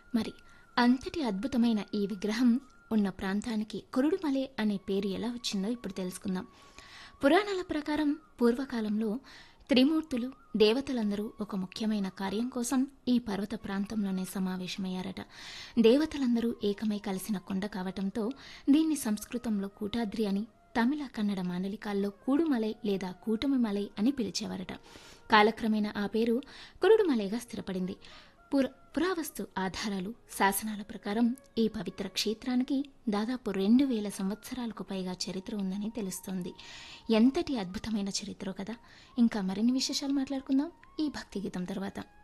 మరి అంతటి అద్భుతమైన ఈ విగ్రహం ఉన్న ప్రాంతానికి కురుడుమలే అనే పేరు ఎలా వచ్చిందో ఇప్పుడు తెలుసుకుందాం పురాణాల ప్రకారం పూర్వకాలంలో త్రిమూర్తులు దేవతలందరూ ఒక ముఖ్యమైన కార్యం కోసం ఈ పర్వత ప్రాంతంలోనే సమావేశమయ్యారట దేవతలందరూ ఏకమై కలిసిన కొండ కావటంతో దీన్ని సంస్కృతంలో కూటాద్రి అని తమిళ కన్నడ మాండలికాల్లో కూడుమలై లేదా కూటమి మలై అని పిలిచేవారట కాలక్రమేణా ఆ పేరు కురుడుమలైగా స్థిరపడింది పుర పురావస్తు ఆధారాలు శాసనాల ప్రకారం ఈ పవిత్ర క్షేత్రానికి దాదాపు రెండు వేల సంవత్సరాలకు పైగా చరిత్ర ఉందని తెలుస్తోంది ఎంతటి అద్భుతమైన చరిత్ర కదా ఇంకా మరిన్ని విశేషాలు మాట్లాడుకుందాం ఈ భక్తి గీతం తర్వాత